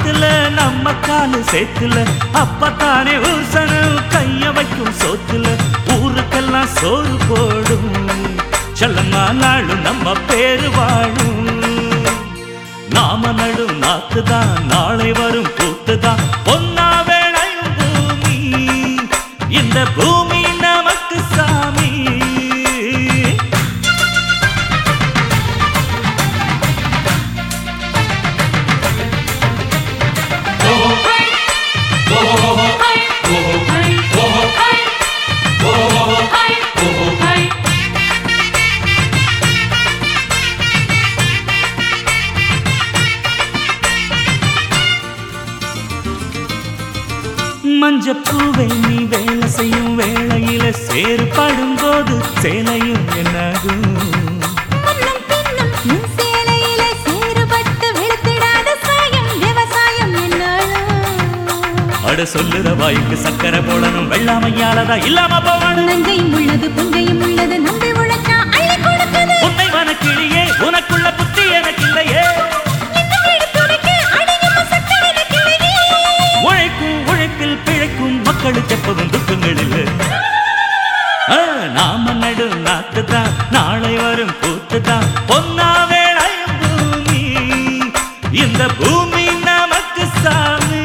நாத்துல நம்ம காலு சேத்துல அப்பத்தானே ஊசனம் கைய வைக்கும் சோத்துல ஊருக்கெல்லாம் சோறு போடும் செல்லம்மா நாளும் நம்ம பேரு வாழும் நாம நடும் நாத்துதான் நாளை வரும் பூத்துதான் பொன்னா வேளையும் பூமி இந்த பூமி நமக்கு சாமி மஞ்சப்பூவே நீ வேலை செய்யும் வேளையில சேறுபடும் போது சேலையும் என்னாகும் முன்னும் பின்னும் உன் சேலையில சேறுபட்டு வெளுத்திடாத சாயம் விவசாயம் என்னாலும் அட சொல்லுற வாய்க்கு சக்கரை போடணும் வெள்ளாமையாலதான் இல்லாம போகணும் நஞ்சையும் உள்ளது புஞ்சையும் உள்ளது நம்பி உழைச்சா அள்ளி கொடுக்குது உன்னை வனக்கிளியே உனக்குள்ள புத்தி எனக்கு இல்லையே இந்த வீடு துடைக்க அடியும் சக்கரை கிளையே உழைக்கும் உழைப்பில் பிழைக்கும் மக்களுக்கு எப்பவும் துக்கங்கள் இல்லை ஆ, நாம நடு நாத்துதான் நாளை வரும் பூத்துதான் பொன்னா வேளையும் பூமி இந்த பூமி நமக்கு சாமி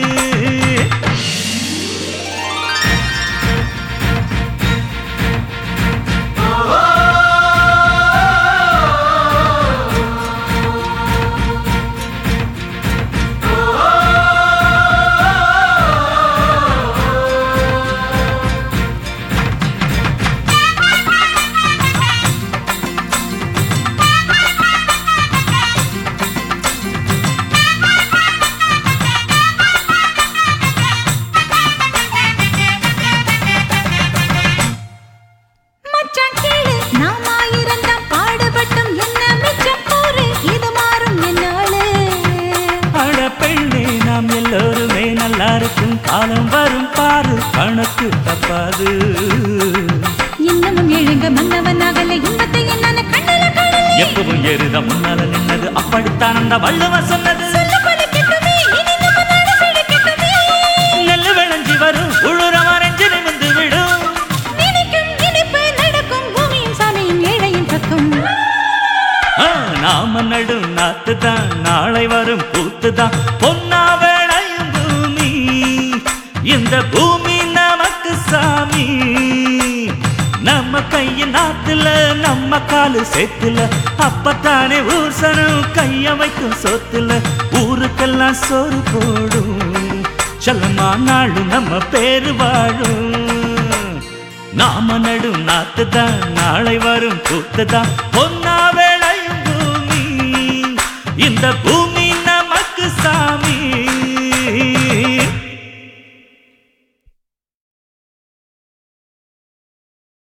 மச்சான் கேளு நாம இருந்தா பாடுபட்டும் என்ன மிச்சம் கூறு இது மாறும் என்னாலே அட பெண்ணே நாம் எல்லோருமே நல்லா இருக்கும் காலம் வரும் பாரு கணக்கு தப்பாது இன்னமும் எழுங்க மன்னவன் அகல இன்பத்தை என்னால கண்ணல கடலே எப்பவும் ஏறுத முன்னால நின்னது அப்படித்தான் அந்த வள்ளுவ சொன்னது சொல்ல பலிக்கட்டுமே இனி நம்ம நாடு செழிக்கட்டுமே நெல்லு விளைஞ்சி வரும் உழுற மறைஞ்சு நிமிந்து விடும் நினைக்கும் நினைப்பு நடக்கும் பூமியும் சாமியும் ஏழையும் சத்தும் ஆ, நாம நடும் நாத்துதான் நாளை வரும் பூத்துதான் பொன்னா வேளையும் பூமி இந்த பூமி நமக்கு சாமி நம்ம கையின் நாத்துல நம்ம காலு சேத்துல அப்பத்தானே ஊசனம் கைய வைக்கும் சொத்துல ஊருக்கெல்லாம் சோறு போடும் செல்லமா நாளும் நம்ம பேரு வாழும் நாம நடும் நாத்துதான் நாளை வரும் கூத்துதான் பொன்னா வேளையும் பூமி இந்த பூமி